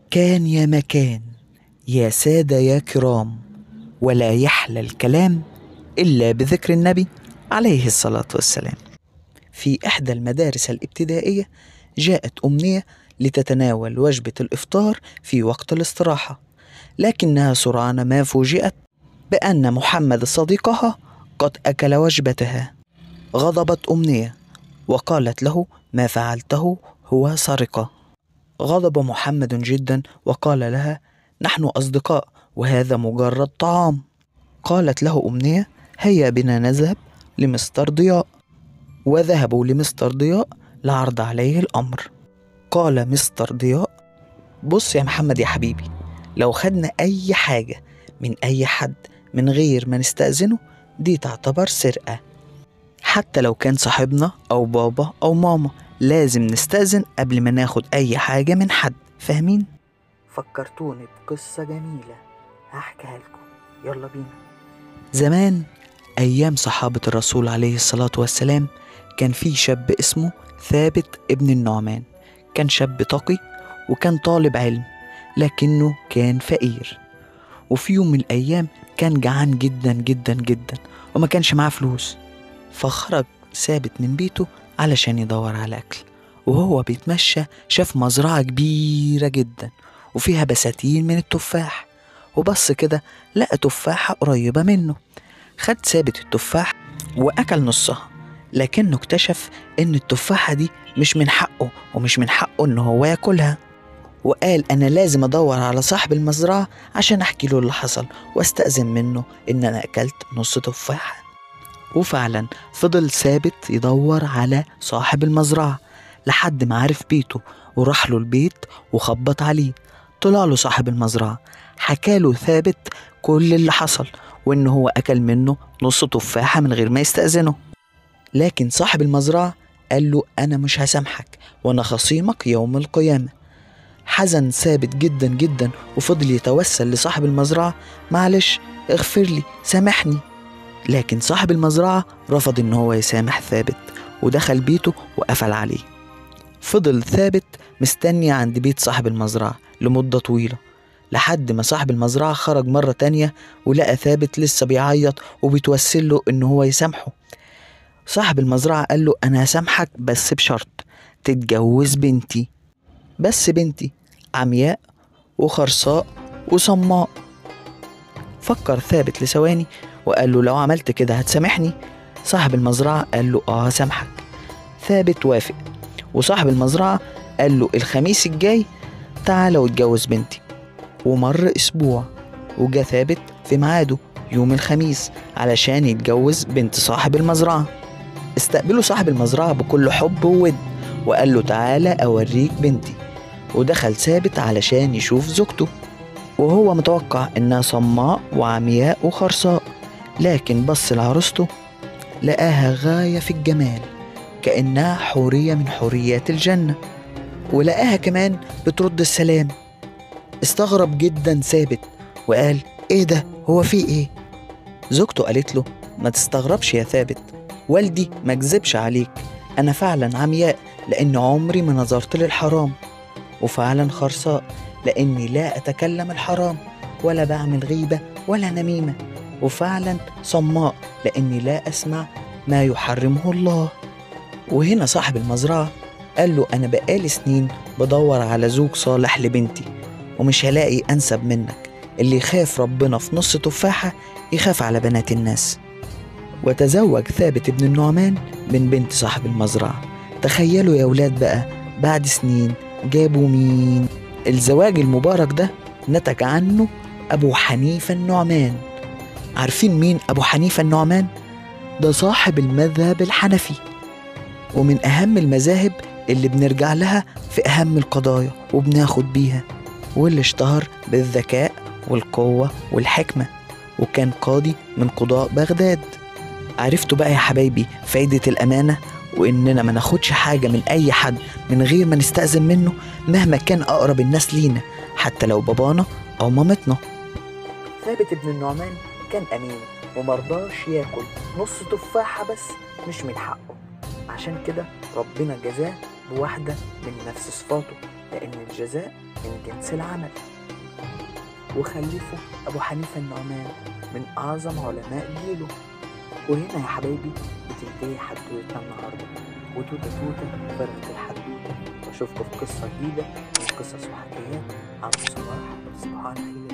كان يا مكان يا سادة يا كرام ولا يحلى الكلام إلا بذكر النبي عليه الصلاة والسلام في إحدى المدارس الابتدائية جاءت أمنية لتتناول وجبة الإفطار في وقت الاستراحة لكنها سرعان ما فوجئت بأن محمد صديقها قد أكل وجبتها غضبت أمنية وقالت له ما فعلته هو سرقة غضب محمد جدا وقال لها نحن أصدقاء وهذا مجرد طعام قالت له أمنية هيا بنا نذهب لمستر ضياء وذهبوا لمستر ضياء لعرض عليه الأمر قال مستر ضياء بص يا محمد يا حبيبي لو خدنا أي حاجة من أي حد من غير ما نستأذنه دي تعتبر سرقة حتى لو كان صاحبنا أو بابا أو ماما لازم نستأذن قبل ما ناخد أي حاجة من حد فاهمين؟ فكرتوني بقصة جميلة هحكيها لكم يلا بينا زمان أيام صحابة الرسول عليه الصلاة والسلام كان في شاب اسمه ثابت ابن النعمان كان شاب تقي وكان طالب علم لكنه كان فقير وفي يوم من الأيام كان جعان جدا جدا جدا وما كانش معاه فلوس فخرج ثابت من بيته علشان يدور على أكل وهو بيتمشى شاف مزرعة كبيرة جدا وفيها بساتين من التفاح وبص كده لقى تفاحة قريبة منه خد ثابت التفاح وأكل نصها لكنه اكتشف إن التفاحة دي مش من حقه ومش من حقه إن هو ياكلها وقال أنا لازم أدور على صاحب المزرعة عشان أحكي له اللي حصل وأستأذن منه إن أنا أكلت نص تفاحة وفعلا فضل ثابت يدور على صاحب المزرعة لحد ما عرف بيته وراح له البيت وخبط عليه طلع له صاحب المزرعة حكاله ثابت كل اللي حصل وإن هو أكل منه نص تفاحة من غير ما يستأذنه لكن صاحب المزرعة قال له أنا مش هسامحك وأنا خصيمك يوم القيامة حزن ثابت جدا جدا وفضل يتوسل لصاحب المزرعة معلش اغفر لي سامحني لكن صاحب المزرعة رفض إن هو يسامح ثابت ودخل بيته وقفل عليه فضل ثابت مستني عند بيت صاحب المزرعة لمدة طويلة لحد ما صاحب المزرعة خرج مرة تانية ولقى ثابت لسه بيعيط وبيتوسل له إن هو يسامحه صاحب المزرعة قال له أنا هسامحك بس بشرط تتجوز بنتي بس بنتي عمياء وخرصاء وصماء فكر ثابت لثواني وقال له لو عملت كده هتسامحني صاحب المزرعة قال له اه هسامحك ثابت وافق وصاحب المزرعة قال له الخميس الجاي تعالى واتجوز بنتي ومر اسبوع وجا ثابت في ميعاده يوم الخميس علشان يتجوز بنت صاحب المزرعة استقبله صاحب المزرعة بكل حب وود وقال له تعالى أوريك بنتي ودخل ثابت علشان يشوف زوجته وهو متوقع إنها صماء وعمياء وخرصاء لكن بص لعروسته لقاها غاية في الجمال كأنها حورية من حوريات الجنة ولقاها كمان بترد السلام استغرب جدا ثابت وقال ايه ده هو في ايه زوجته قالت له ما تستغربش يا ثابت والدي ما كذبش عليك انا فعلا عمياء لان عمري ما نظرت للحرام وفعلا خرصاء لاني لا اتكلم الحرام ولا بعمل غيبه ولا نميمه وفعلا صماء لاني لا اسمع ما يحرمه الله وهنا صاحب المزرعه قال له انا بقالي سنين بدور على زوج صالح لبنتي ومش هلاقي انسب منك اللي يخاف ربنا في نص تفاحه يخاف على بنات الناس وتزوج ثابت بن النعمان من بنت صاحب المزرعة تخيلوا يا ولاد بقى بعد سنين جابوا مين الزواج المبارك ده نتج عنه أبو حنيفة النعمان عارفين مين أبو حنيفة النعمان؟ ده صاحب المذهب الحنفي ومن أهم المذاهب اللي بنرجع لها في أهم القضايا وبناخد بيها واللي اشتهر بالذكاء والقوة والحكمة وكان قاضي من قضاء بغداد عرفتوا بقى يا حبايبي فايدة الأمانة وإننا ما ناخدش حاجة من أي حد من غير ما نستأذن منه مهما كان أقرب الناس لينا حتى لو بابانا أو مامتنا ثابت ابن النعمان كان أمين ومرضاش ياكل نص تفاحة بس مش من حقه عشان كده ربنا جزاه بواحدة من نفس صفاته لأن الجزاء من جنس العمل وخلفه أبو حنيفة النعمان من أعظم علماء جيله وهنا يا حبايبي بتنتهي حدوتنا النهاردة وتوتة توتة فرقة الحدوتة وأشوفكم في قصة جديدة من قصص وحكايات عن صلاح سبحان الله